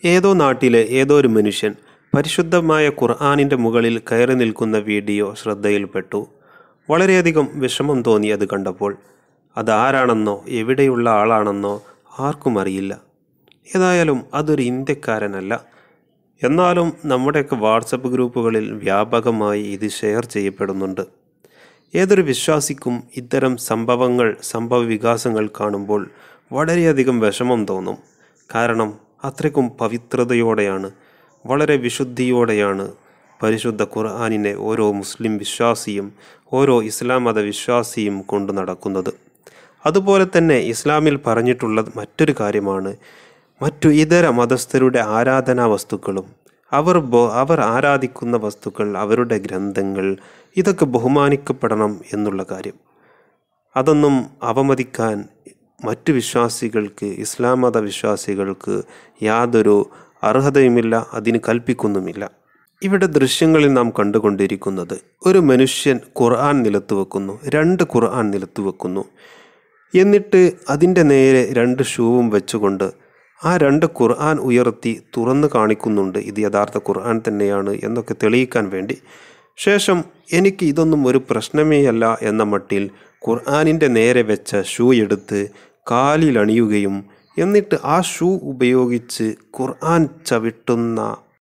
ഏതോ നാട്ടിലെ ഏതോ ഒരു മനുഷ്യൻ പരിശുദ്ധമായ ഖുർആാനിൻ്റെ മുകളിൽ കയറി നിൽക്കുന്ന വീഡിയോ ശ്രദ്ധയിൽപ്പെട്ടു വളരെയധികം വിഷമം തോന്നി അത് കണ്ടപ്പോൾ അതാരാണെന്നോ എവിടെയുള്ള ആളാണെന്നോ ആർക്കും അറിയില്ല ഏതായാലും അതൊരു ഇന്ത്യക്കാരനല്ല എന്നാലും നമ്മുടെയൊക്കെ വാട്സപ്പ് ഗ്രൂപ്പുകളിൽ വ്യാപകമായി ഇത് ഷെയർ ചെയ്യപ്പെടുന്നുണ്ട് ഏതൊരു വിശ്വാസിക്കും ഇത്തരം സംഭവങ്ങൾ സംഭവ വികാസങ്ങൾ കാണുമ്പോൾ വളരെയധികം വിഷമം തോന്നും കാരണം അത്രയ്ക്കും പവിത്രതയോടെയാണ് വളരെ വിശുദ്ധിയോടെയാണ് പരിശുദ്ധ ഖുർആാനിനെ ഓരോ മുസ്ലിം വിശ്വാസിയും ഓരോ ഇസ്ലാം മത വിശ്വാസിയും കൊണ്ടു നടക്കുന്നത് അതുപോലെ തന്നെ ഇസ്ലാമിൽ പറഞ്ഞിട്ടുള്ള മറ്റൊരു കാര്യമാണ് മറ്റു ഇതര മതസ്ഥരുടെ ആരാധനാ വസ്തുക്കളും അവർ ബോ അവർ ആരാധിക്കുന്ന വസ്തുക്കൾ അവരുടെ ഗ്രന്ഥങ്ങൾ ഇതൊക്കെ ബഹുമാനിക്കപ്പെടണം എന്നുള്ള കാര്യം അതൊന്നും അവമതിക്കാൻ മറ്റു വിശ്വാസികൾക്ക് ഇസ്ലാം മത വിശ്വാസികൾക്ക് യാതൊരു അർഹതയുമില്ല അതിന് കൽപ്പിക്കുന്നുമില്ല ഇവിടെ ദൃശ്യങ്ങളിൽ നാം കണ്ടുകൊണ്ടിരിക്കുന്നത് ഒരു മനുഷ്യൻ ഖുർആൻ നിലത്ത് വെക്കുന്നു രണ്ട് ഖുർആൻ നിലത്ത് വെക്കുന്നു എന്നിട്ട് അതിൻ്റെ നേരെ രണ്ട് ഷൂവും വെച്ചുകൊണ്ട് ആ രണ്ട് ഖുർആൻ ഉയർത്തി തുറന്നു കാണിക്കുന്നുണ്ട് ഇത് യഥാർത്ഥ ഖുർആൻ തന്നെയാണ് എന്നൊക്കെ തെളിയിക്കാൻ വേണ്ടി ശേഷം എനിക്ക് ഇതൊന്നും ഒരു പ്രശ്നമേയല്ല എന്ന മട്ടിൽ ഖുർആാനിൻ്റെ നേരെ വെച്ച ഷൂ എടുത്ത് കാലിൽ അണിയുകയും എന്നിട്ട് ആ ഷൂ ഉപയോഗിച്ച് ഖുർആൻ ചവിട്ടുന്ന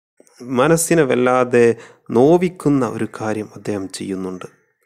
മനസ്സിനെ വല്ലാതെ നോവിക്കുന്ന ഒരു കാര്യം അദ്ദേഹം ചെയ്യുന്നുണ്ട്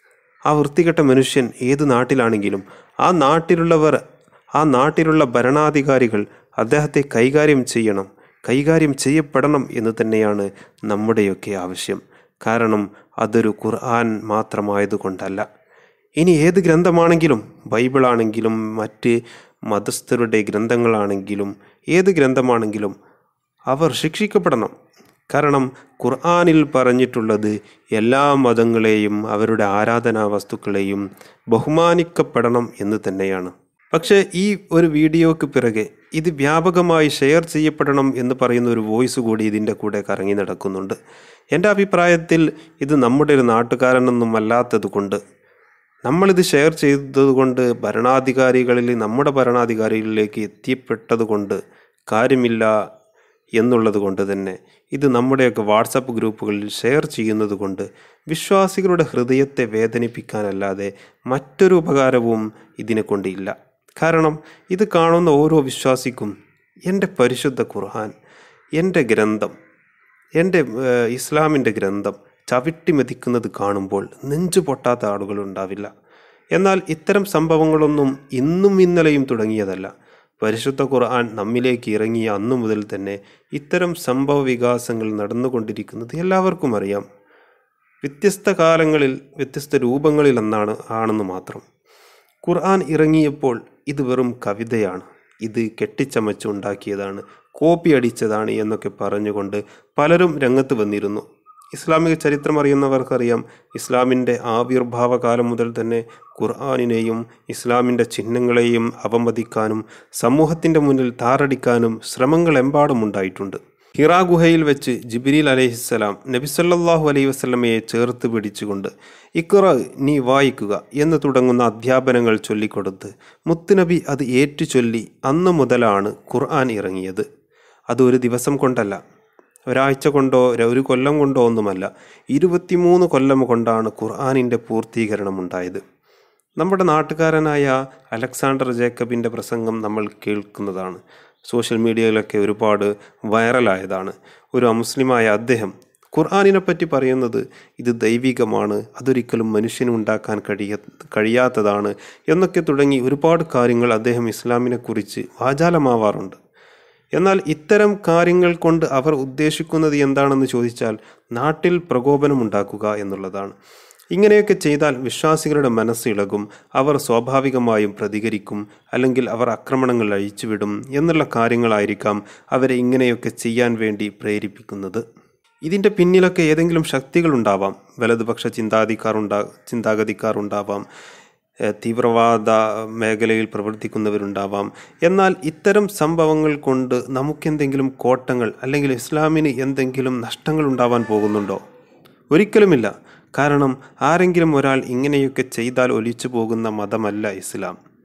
ആ വൃത്തികെട്ട മനുഷ്യൻ ഏത് നാട്ടിലാണെങ്കിലും ആ നാട്ടിലുള്ളവർ ആ നാട്ടിലുള്ള ഭരണാധികാരികൾ അദ്ദേഹത്തെ കൈകാര്യം ചെയ്യണം കൈകാര്യം ചെയ്യപ്പെടണം എന്ന് തന്നെയാണ് നമ്മുടെയൊക്കെ ആവശ്യം കാരണം അതൊരു ഖുർആൻ മാത്രമായതുകൊണ്ടല്ല ഇനി ഏത് ഗ്രന്ഥമാണെങ്കിലും ബൈബിളാണെങ്കിലും മറ്റ് മതസ്ഥരുടെ ഗ്രന്ഥങ്ങളാണെങ്കിലും ഏത് ഗ്രന്ഥമാണെങ്കിലും അവർ ശിക്ഷിക്കപ്പെടണം കാരണം ഖുർആാനിൽ പറഞ്ഞിട്ടുള്ളത് എല്ലാ മതങ്ങളെയും അവരുടെ ആരാധനാ വസ്തുക്കളെയും ബഹുമാനിക്കപ്പെടണം എന്ന് തന്നെയാണ് പക്ഷേ ഈ ഒരു വീഡിയോക്ക് പിറകെ ഇത് വ്യാപകമായി ഷെയർ ചെയ്യപ്പെടണം എന്ന് പറയുന്ന ഒരു വോയിസ് കൂടി ഇതിൻ്റെ കൂടെ കറങ്ങി നടക്കുന്നുണ്ട് എൻ്റെ അഭിപ്രായത്തിൽ ഇത് നമ്മുടെ ഒരു നാട്ടുകാരനൊന്നും അല്ലാത്തത് കൊണ്ട് നമ്മളിത് ഷെയർ ചെയ്തതുകൊണ്ട് ഭരണാധികാരികളിൽ നമ്മുടെ ഭരണാധികാരികളിലേക്ക് എത്തിപ്പെട്ടത് കൊണ്ട് കാര്യമില്ല എന്നുള്ളത് കൊണ്ട് തന്നെ ഇത് നമ്മുടെയൊക്കെ വാട്സപ്പ് ഗ്രൂപ്പുകളിൽ ഷെയർ ചെയ്യുന്നത് കൊണ്ട് വിശ്വാസികളുടെ ഹൃദയത്തെ വേദനിപ്പിക്കാനല്ലാതെ മറ്റൊരു ഉപകാരവും ഇതിനെ കൊണ്ടില്ല കാരണം ഇത് കാണുന്ന ഓരോ വിശ്വാസിക്കും എൻ്റെ പരിശുദ്ധ ഖുർആൻ എൻ്റെ ഗ്രന്ഥം എൻ്റെ ഏഹ്, ഇസ്ലാമിൻ്റെ ഗ്രന്ഥം ചവിട്ടി മെതിക്കുന്നത് കാണുമ്പോൾ നെഞ്ചു പൊട്ടാത്ത ആളുകളുണ്ടാവില്ല എന്നാൽ ഇത്തരം സംഭവങ്ങളൊന്നും ഇന്നും ഇന്നലെയും തുടങ്ങിയതല്ല പരിശുദ്ധ ഖുർആൻ നമ്മിലേക്ക് ഇറങ്ങിയ അന്നു മുതൽ തന്നെ ഇത്തരം സംഭവ വികാസങ്ങൾ നടന്നുകൊണ്ടിരിക്കുന്നത് എല്ലാവർക്കും അറിയാം വ്യത്യസ്ത കാലങ്ങളിൽ വ്യത്യസ്ത രൂപങ്ങളിൽ എന്നാണ് ആണെന്ന് മാത്രം ഖുർആൻ ഇറങ്ങിയപ്പോൾ ഇത് വെറും കവിതയാണ് ഇത് കെട്ടിച്ചമച്ചുണ്ടാക്കിയതാണ് കോപ്പി അടിച്ചതാണ് എന്നൊക്കെ പറഞ്ഞുകൊണ്ട് പലരും രംഗത്ത് വന്നിരുന്നു ഇസ്ലാമിക ചരിത്രം അറിയുന്നവർക്കറിയാം ഇസ്ലാമിൻ്റെ ആവിർഭാവ കാലം മുതൽ തന്നെ ഖുർആാനിനെയും ഇസ്ലാമിൻ്റെ ചിഹ്നങ്ങളെയും അവമതിക്കാനും സമൂഹത്തിൻ്റെ മുന്നിൽ താറടിക്കാനും ശ്രമങ്ങൾ എമ്പാടും ഉണ്ടായിട്ടുണ്ട് ഹിറാ ഗുഹയിൽ വെച്ച് ജിബിരിൽ അലഹിസ്സലാം നബിസല്ലാഹു അലൈഹി വസ്ലമയെ ചേർത്ത് പിടിച്ചുകൊണ്ട് ഇക്കുറ നീ വായിക്കുക എന്ന് തുടങ്ങുന്ന അധ്യാപനങ്ങൾ ചൊല്ലിക്കൊടുത്ത് മുത്തുനബി അത് ഏറ്റു ചൊല്ലി അന്ന് മുതലാണ് ഖുർആൻ ഇറങ്ങിയത് അത് ഒരു ദിവസം കൊണ്ടല്ല ഒരാഴ്ച കൊണ്ടോ ര- ഒരു കൊല്ലം കൊണ്ടോ ഒന്നുമല്ല ഇരുപത്തിമൂന്ന് കൊല്ലം കൊണ്ടാണ് ഖുർആാനിൻ്റെ പൂർത്തീകരണം ഉണ്ടായത് നമ്മുടെ നാട്ടുകാരനായ അലക്സാണ്ടർ ജേക്കബിൻ്റെ പ്രസംഗം നമ്മൾ കേൾക്കുന്നതാണ് സോഷ്യൽ മീഡിയയിലൊക്കെ ഒരുപാട് വൈറലായതാണ് ഒരു അമുസ്ലിമായ അദ്ദേഹം ഖുർആാനിനെ പറ്റി പറയുന്നത് ഇത് ദൈവികമാണ് അതൊരിക്കലും മനുഷ്യന് ഉണ്ടാക്കാൻ കഴിയ കഴിയാത്തതാണ് എന്നൊക്കെ തുടങ്ങി ഒരുപാട് കാര്യങ്ങൾ അദ്ദേഹം ഇസ്ലാമിനെ കുറിച്ച് വാചാലമാവാറുണ്ട് എന്നാൽ ഇത്തരം കാര്യങ്ങൾ കൊണ്ട് അവർ ഉദ്ദേശിക്കുന്നത് എന്താണെന്ന് ചോദിച്ചാൽ നാട്ടിൽ പ്രകോപനം ഉണ്ടാക്കുക എന്നുള്ളതാണ് ഇങ്ങനെയൊക്കെ ചെയ്താൽ വിശ്വാസികളുടെ മനസ്സിളകും അവർ സ്വാഭാവികമായും പ്രതികരിക്കും അല്ലെങ്കിൽ അവർ ആക്രമണങ്ങൾ അഴിച്ചുവിടും എന്നുള്ള കാര്യങ്ങളായിരിക്കാം അവരെ ഇങ്ങനെയൊക്കെ ചെയ്യാൻ വേണ്ടി പ്രേരിപ്പിക്കുന്നത് ഇതിൻ്റെ പിന്നിലൊക്കെ ഏതെങ്കിലും ശക്തികളുണ്ടാവാം വലതുപക്ഷ ചിന്താധിക്കാർ ഉണ്ടാ ചിന്താഗതിക്കാർ ഉണ്ടാവാം ഏഹ് തീവ്രവാദ മേഖലയിൽ പ്രവർത്തിക്കുന്നവരുണ്ടാവാം എന്നാൽ ഇത്തരം സംഭവങ്ങൾ കൊണ്ട് നമുക്കെന്തെങ്കിലും കോട്ടങ്ങൾ അല്ലെങ്കിൽ ഇസ്ലാമിന് എന്തെങ്കിലും നഷ്ടങ്ങൾ ഉണ്ടാവാൻ പോകുന്നുണ്ടോ ഒരിക്കലുമില്ല കാരണം ആരെങ്കിലും ഒരാൾ ഇങ്ങനെയൊക്കെ ചെയ്താൽ ഒലിച്ചു പോകുന്ന മതമല്ല ഇസ്ലാം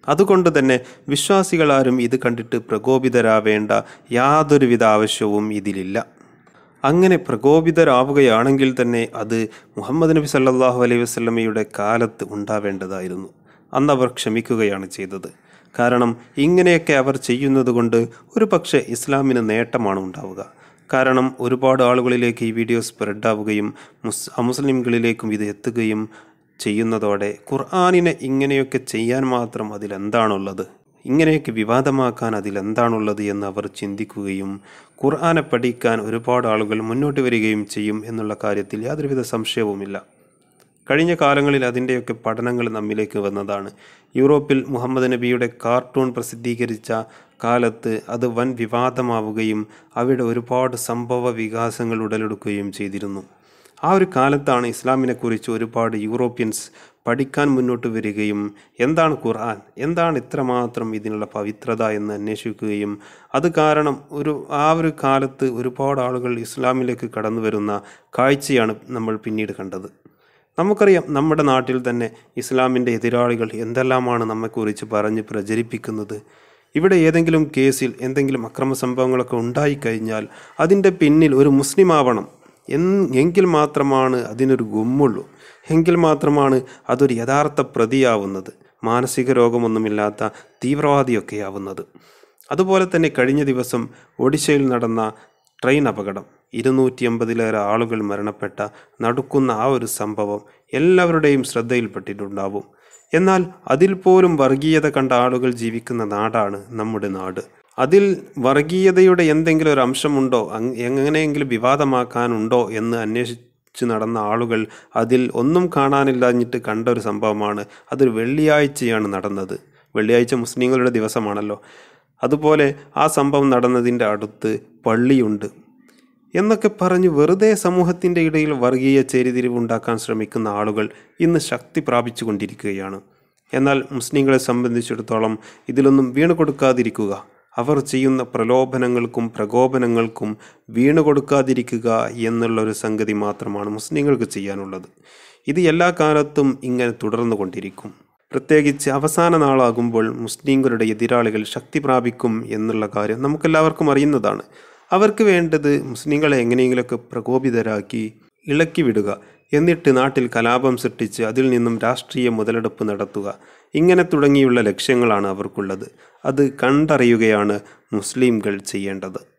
അതുകൊണ്ട് തന്നെ വിശ്വാസികളാരും ഇത് കണ്ടിട്ട് പ്രകോപിതരാവേണ്ട യാതൊരുവിധ ആവശ്യവും ഇതിലില്ല അങ്ങനെ പ്രകോപിതരാവുകയാണെങ്കിൽ തന്നെ അത് മുഹമ്മദ് നബി സല്ലല്ലാഹു അലൈഹി വസല്ലമയുടെ കാലത്ത് ഉണ്ടാവേണ്ടതായിരുന്നു അന്ന് അവർ ക്ഷമിക്കുകയാണ് ചെയ്തത് കാരണം ഇങ്ങനെയൊക്കെ അവർ ചെയ്യുന്നത് കൊണ്ട് ഒരു പക്ഷേ ഇസ്ലാമിന് നേട്ടമാണ് ഉണ്ടാവുക കാരണം ഒരുപാട് ആളുകളിലേക്ക് ഈ വീഡിയോ സ്പ്രെഡാവുകയും മുസ് അമുസ്ലിംകളിലേക്കും ഇത് എത്തുകയും ചെയ്യുന്നതോടെ ഖുർആാനിനെ ഇങ്ങനെയൊക്കെ ചെയ്യാൻ മാത്രം അതിലെന്താണുള്ളത് ഇങ്ങനെയൊക്കെ വിവാദമാക്കാൻ അതിലെന്താണുള്ളത് എന്ന് അവർ ചിന്തിക്കുകയും ഖുർആനെ പഠിക്കാൻ ഒരുപാട് ആളുകൾ മുന്നോട്ട് വരികയും ചെയ്യും എന്നുള്ള കാര്യത്തിൽ യാതൊരുവിധ സംശയവുമില്ല കഴിഞ്ഞ കാലങ്ങളിൽ അതിൻ്റെയൊക്കെ പഠനങ്ങൾ നമ്മിലേക്ക് വന്നതാണ് യൂറോപ്പിൽ മുഹമ്മദ് നബിയുടെ കാർട്ടൂൺ പ്രസിദ്ധീകരിച്ച കാലത്ത് അത് വൻ വിവാദമാവുകയും അവിടെ ഒരുപാട് സംഭവ വികാസങ്ങൾ ഉടലെടുക്കുകയും ചെയ്തിരുന്നു ആ ഒരു കാലത്താണ് ഇസ്ലാമിനെക്കുറിച്ച് ഒരുപാട് യൂറോപ്യൻസ് പഠിക്കാൻ മുന്നോട്ട് വരികയും എന്താണ് ഖുർആൻ എന്താണ് ഇത്രമാത്രം ഇതിനുള്ള പവിത്രത എന്ന് അന്വേഷിക്കുകയും അത് കാരണം ഒരു ആ ഒരു കാലത്ത് ഒരുപാട് ആളുകൾ ഇസ്ലാമിലേക്ക് കടന്നു വരുന്ന കാഴ്ചയാണ് നമ്മൾ പിന്നീട് കണ്ടത് നമുക്കറിയാം നമ്മുടെ നാട്ടിൽ തന്നെ ഇസ്ലാമിൻ്റെ എതിരാളികൾ എന്തെല്ലാമാണ് നമ്മെക്കുറിച്ച് പറഞ്ഞ് പ്രചരിപ്പിക്കുന്നത് ഇവിടെ ഏതെങ്കിലും കേസിൽ എന്തെങ്കിലും അക്രമ സംഭവങ്ങളൊക്കെ ഉണ്ടായിക്കഴിഞ്ഞാൽ അതിൻ്റെ പിന്നിൽ ഒരു മുസ്ലിം ആവണം എന്ന് എങ്കിൽ മാത്രമാണ് അതിനൊരു ഗുമ്മുള്ളൂ എങ്കിൽ മാത്രമാണ് അതൊരു യഥാർത്ഥ പ്രതിയാവുന്നത് മാനസിക രോഗമൊന്നുമില്ലാത്ത തീവ്രവാദിയൊക്കെ ആവുന്നത് അതുപോലെ തന്നെ കഴിഞ്ഞ ദിവസം ഒഡീഷയിൽ നടന്ന ട്രെയിൻ അപകടം ഇരുന്നൂറ്റി അമ്പതിലേറെ ആളുകൾ മരണപ്പെട്ട നടുക്കുന്ന ആ ഒരു സംഭവം എല്ലാവരുടെയും ശ്രദ്ധയിൽപ്പെട്ടിട്ടുണ്ടാവും എന്നാൽ അതിൽ പോലും വർഗീയത കണ്ട ആളുകൾ ജീവിക്കുന്ന നാടാണ് നമ്മുടെ നാട് അതിൽ വർഗീയതയുടെ എന്തെങ്കിലും ഒരു അംശമുണ്ടോ അങ് എങ്ങനെയെങ്കിലും വിവാദമാക്കാനുണ്ടോ എന്ന് അന്വേഷിച്ച് നടന്ന ആളുകൾ അതിൽ ഒന്നും കാണാനില്ലാഞ്ഞിട്ട് കണ്ട ഒരു സംഭവമാണ് അതൊരു വെള്ളിയാഴ്ചയാണ് നടന്നത് വെള്ളിയാഴ്ച മുസ്ലിങ്ങളുടെ ദിവസമാണല്ലോ അതുപോലെ ആ സംഭവം നടന്നതിൻ്റെ അടുത്ത് പള്ളിയുണ്ട് എന്നൊക്കെ പറഞ്ഞ് വെറുതെ സമൂഹത്തിൻ്റെ ഇടയിൽ വർഗീയ ചേരിതിരിവുണ്ടാക്കാൻ ശ്രമിക്കുന്ന ആളുകൾ ഇന്ന് ശക്തി പ്രാപിച്ചു കൊണ്ടിരിക്കുകയാണ് എന്നാൽ മുസ്ലിങ്ങളെ സംബന്ധിച്ചിടത്തോളം ഇതിലൊന്നും വീണു കൊടുക്കാതിരിക്കുക അവർ ചെയ്യുന്ന പ്രലോഭനങ്ങൾക്കും പ്രകോപനങ്ങൾക്കും വീണു കൊടുക്കാതിരിക്കുക എന്നുള്ള ഒരു സംഗതി മാത്രമാണ് മുസ്ലിങ്ങൾക്ക് ചെയ്യാനുള്ളത് ഇത് എല്ലാ കാലത്തും ഇങ്ങനെ തുടർന്നു കൊണ്ടിരിക്കും പ്രത്യേകിച്ച് അവസാന നാളാകുമ്പോൾ മുസ്ലിങ്ങളുടെ എതിരാളികൾ ശക്തി പ്രാപിക്കും എന്നുള്ള കാര്യം നമുക്കെല്ലാവർക്കും അറിയുന്നതാണ് അവർക്ക് വേണ്ടത് മുസ്ലിങ്ങളെ എങ്ങനെയെങ്കിലുമൊക്കെ പ്രകോപിതരാക്കി ഇളക്കി വിടുക എന്നിട്ട് നാട്ടിൽ കലാപം സൃഷ്ടിച്ച് അതിൽ നിന്നും രാഷ്ട്രീയ മുതലെടുപ്പ് നടത്തുക ഇങ്ങനെ തുടങ്ങിയുള്ള ലക്ഷ്യങ്ങളാണ് അവർക്കുള്ളത് അത് കണ്ടറിയുകയാണ് മുസ്ലിംകൾ ചെയ്യേണ്ടത്